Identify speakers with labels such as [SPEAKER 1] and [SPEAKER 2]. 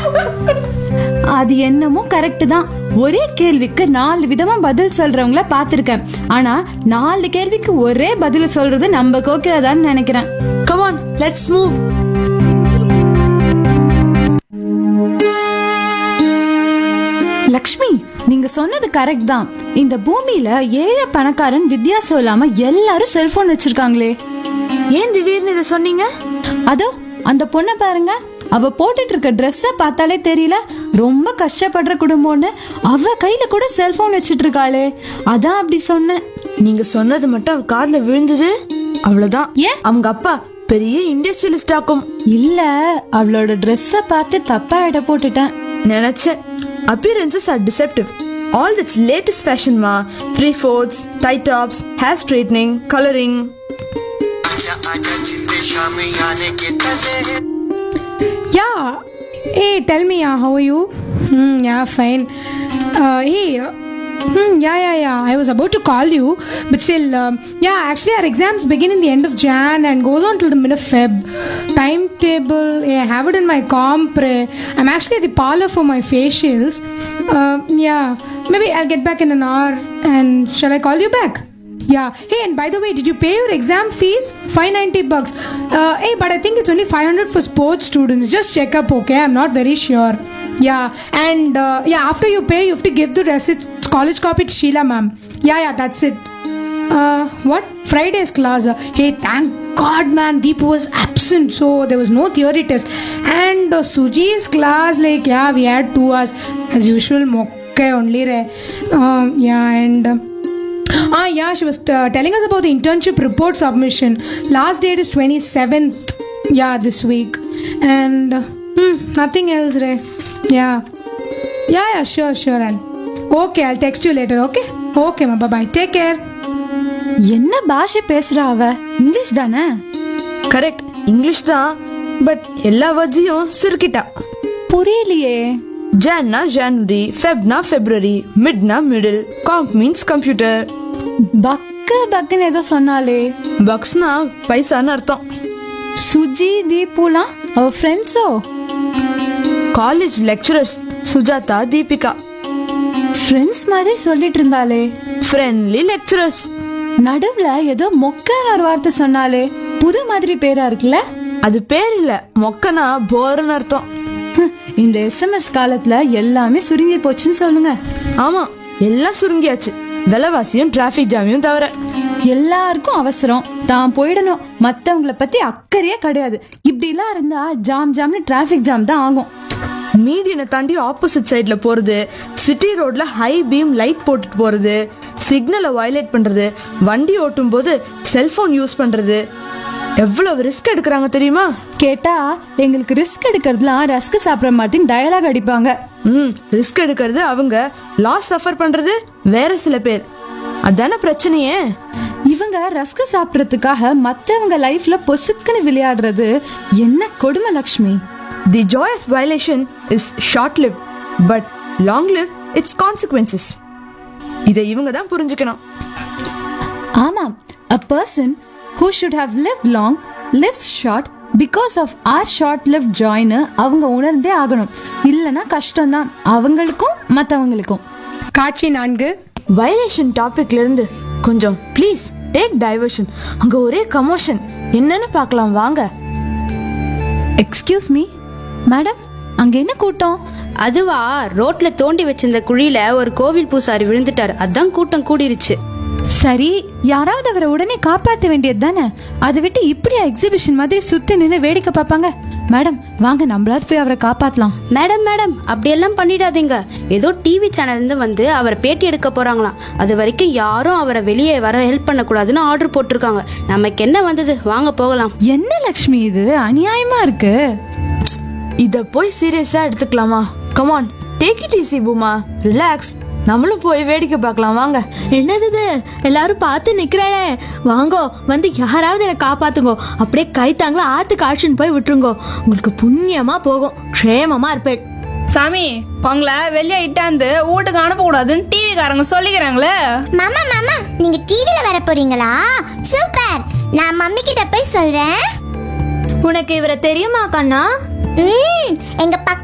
[SPEAKER 1] அது என்னமோ கரெக்ட் தான் ஒரே கேள்விக்கு நாலு விதமா பதில் சொல்றவங்கள பாத்திருக்கேன் ஆனா நாலு கேள்விக்கு ஒரே பதில் சொல்றது நம்ம கோக்கிலாதான்னு நினைக்கிறேன்
[SPEAKER 2] கமான் லெட்ஸ் மூவ்
[SPEAKER 1] லக்ஷ்மி நீங்க சொன்னது கரெக்ட் தான் இந்த பூமியில ஏழை பணக்காரன் வித்தியாசம் இல்லாம எல்லாரும் செல்போன் வச்சிருக்காங்களே
[SPEAKER 2] ஏன் திடீர்னு இதை சொன்னீங்க
[SPEAKER 1] அதோ அந்த பொண்ணை பாருங்க அவ போட்டுட்டு இருக்க ட்ரெஸ்ஸ பார்த்தாலே தெரியல ரொம்ப கஷ்டப்படுற குடும்பம்னு அவ கையில கூட செல்போன் வச்சிட்டு இருக்காளே அதான் அப்படி சொன்னேன்
[SPEAKER 2] நீங்க சொன்னது மட்டும் அவ காதுல விழுந்தது அவ்வளவுதான்
[SPEAKER 1] ஏன்?
[SPEAKER 2] அவங்க அப்பா பெரிய இண்டஸ்ட்ரியலிஸ்ட் ஆக்கும்
[SPEAKER 1] இல்ல அவளோட ட்ரெஸ்ஸ பார்த்து தப்பா எடை போட்டுட்டேன்
[SPEAKER 2] நினைச்சேன் appearances are deceptive all that's latest fashion ma three fourths tight tops hair straightening coloring
[SPEAKER 3] आजा आजा जिंदे शामी आने के तले
[SPEAKER 4] Yeah. Hey, tell me, yeah, how are you? Hmm, yeah, fine. Uh, hey, uh, hmm, yeah, yeah, yeah. I was about to call you, but still, um, yeah, actually, our exams begin in the end of Jan and goes on till the mid of Feb. Timetable, yeah, I have it in my comp. I'm actually at the parlor for my facials. Uh, yeah, maybe I'll get back in an hour. And shall I call you back? Yeah. Hey, and by the way, did you pay your exam fees? 590 bucks. Uh, hey, but I think it's only 500 for sports students. Just check up, okay? I'm not very sure. Yeah. And uh, yeah, after you pay, you have to give the receipt, college copy to Sheila, ma'am. Yeah, yeah, that's it. Uh, what? Friday's class. Uh, hey, thank God, man. Deep was absent, so there was no theory test. And uh, Suji's class, like, yeah, we had two hours as usual. Mokke only, re. Um, yeah, and. Uh, Ah, yeah, she was uh, telling us about the internship report submission. Last date is 27th. Yeah, this week. And uh, hmm, nothing else, Ray. Yeah. Yeah, yeah, sure, sure. I'll. Okay, I'll text you later, okay? Okay, ma. Bye bye. Take care.
[SPEAKER 1] என்ன பாஷை பேசுறா அவ English தானே
[SPEAKER 2] correct English தான் but எல்லா வேர்ட்ஸையும் சுருக்கிட்டா
[SPEAKER 1] புரியலையே
[SPEAKER 2] ஜான்னா ஜான்வரி ஃபெப்னா ஃபெப்ரவரி மிட்னா மிடில் காம்ப் மீன்ஸ் கம்ப்யூட்டர்
[SPEAKER 1] பக்கு பக்குன்னு ஏதோ சொன்னாலே
[SPEAKER 2] பக்ஸ்னா பைசான்னு அர்த்தம்
[SPEAKER 1] சுஜி தீபுலாம் அவ ஃப்ரெண்ட்ஸோ
[SPEAKER 2] college lecturers Sujatha Deepika
[SPEAKER 1] friends மாதிரி சொல்லிட்டு இருந்தாலே
[SPEAKER 2] ஃப்ரெண்ட்லி லெக்சரர்ஸ்
[SPEAKER 1] நடுவுல ஏதோ மொக்கான ஒரு வார்த்தை சொன்னாலே புது மாதிரி பேரா இருக்குல்ல
[SPEAKER 2] அது பேர் இல்ல மொக்கனா போர்னு அர்த்தம்
[SPEAKER 1] ஹம், இந்த எஸ்எம்எஸ் காலத்துல எல்லாமே சுருங்கி போச்சுன்னு சொல்லுங்க
[SPEAKER 2] ஆமா எல்லாம் சுருங்கியாச்சு விலைவாசியும் டிராஃபிக் ஜாமியும் தவிர
[SPEAKER 1] எல்லாருக்கும் அவசரம் தான் போயிடணும் மத்தவங்கள பத்தி அக்கறையே கிடையாது இப்படி எல்லாம் இருந்தா ஜாம் ஜாம்னு டிராபிக் ஜாம் தான் ஆகும்
[SPEAKER 2] மீடியனை தாண்டி ஆப்போசிட் சைடுல போறது சிட்டி ரோட்ல ஹை பீம் லைட் போட்டுட்டு போறது சிக்னலை வயலேட் பண்றது வண்டி ஓட்டும் போது செல்போன் யூஸ் பண்றது எவ்வளவு ரிஸ்க் எடுக்கிறாங்க தெரியுமா
[SPEAKER 1] கேட்டா எங்களுக்கு ரிஸ்க் எடுக்கிறதுலாம் ரஸ்க் சாப்பிடுற மாதிரி டயலாக் அடிப்பாங்க
[SPEAKER 2] ம் ரிஸ்க் எடுக்கிறது அவங்க லாஸ் சஃபர் பண்றது வேற சில பேர் அதானே பிரச்சனையே
[SPEAKER 1] இவங்க ரஸ்க் சாப்பிடறதுக்காக மத்தவங்க லைஃப்ல பொசுக்குன்னு விளையாடுறது என்ன கொடுமை Lakshmi
[SPEAKER 2] the joy of violation is short live but long live its consequences இதை இவங்க தான் புரிஞ்சுக்கணும்
[SPEAKER 1] ஆமாம் a person who should have lived long lives short because of our short lived joyன்னு அவங்க உணர்ந்தே ஆகணும் இல்லனா கஷ்டம்தான் அவங்களுக்கும் மத்தவங்களுக்கும்
[SPEAKER 4] காட்சி நான்கு
[SPEAKER 2] வயலேஷன் டாபிக்ல இருந்து கொஞ்சம் ப்ளீஸ் டேக் டைவர்ஷன் அங்க ஒரே கமோஷன் என்னன்னு பார்க்கலாம் வாங்க
[SPEAKER 1] எக்ஸ்கியூஸ் மீ மேடம் அங்க என்ன கூட்டம்
[SPEAKER 5] அதுவா ரோட்ல தோண்டி வச்சிருந்த குழியில ஒரு கோவில் பூசாரி விழுந்துட்டாரு அதான் கூட்டம் கூடிருச்சு
[SPEAKER 1] சரி யாராவது அவரை உடனே காப்பாத்த வேண்டியது தானே அதை விட்டு இப்படியா எக்ஸிபிஷன் மாதிரி சுத்தி நின்று வேடிக்கை பார்ப்பாங்க மேடம் வாங்க நம்மளாவது போய் அவரை காப்பாத்தலாம்
[SPEAKER 5] மேடம் மேடம் அப்படியெல்லாம் பண்ணிடாதீங்க ஏதோ டிவி சேனல்ல இருந்து வந்து அவரை பேட்டி எடுக்க போறாங்களாம் அது வரைக்கும் யாரும் அவரை வெளியே வர ஹெல்ப் பண்ணக்கூடாதுன்னு ஆர்டர் போட்டிருக்காங்க நமக்கு என்ன வந்தது வாங்க போகலாம்
[SPEAKER 1] என்ன லக்ஷ்மி இது அநியாயமா இருக்கு
[SPEAKER 2] இத போய் சீரியஸா எடுத்துக்கலாமா come on take it easy Booma relax நம்மளும் போய் வேடிக்கை பார்க்கலாம் வாங்க
[SPEAKER 6] என்னது இது எல்லாரும் பார்த்து நிக்கிறேனே வாங்கோ வந்து யாராவது என்னை காப்பாத்துங்கோ அப்படியே கைத்தாங்களா ஆத்துக்கு ஆட்சின்னு போய் விட்டுருங்கோ உங்களுக்கு புண்ணியமா போகும் க்ஷேமமா இருப்பேன்
[SPEAKER 7] சாமி உங்களை வெளியே இட்டாந்து வீட்டுக்கு அனுப்பக்கூடாதுன்னு டிவி காரங்க சொல்லிக்கிறாங்களே
[SPEAKER 8] மாமா மாமா நீங்க டிவில வர போறீங்களா சூப்பர் நான் மம்மி கிட்ட போய் சொல்றேன்
[SPEAKER 6] உனக்கு இவரை தெரியுமா கண்ணா
[SPEAKER 8] ம், எங்க பக்கத்து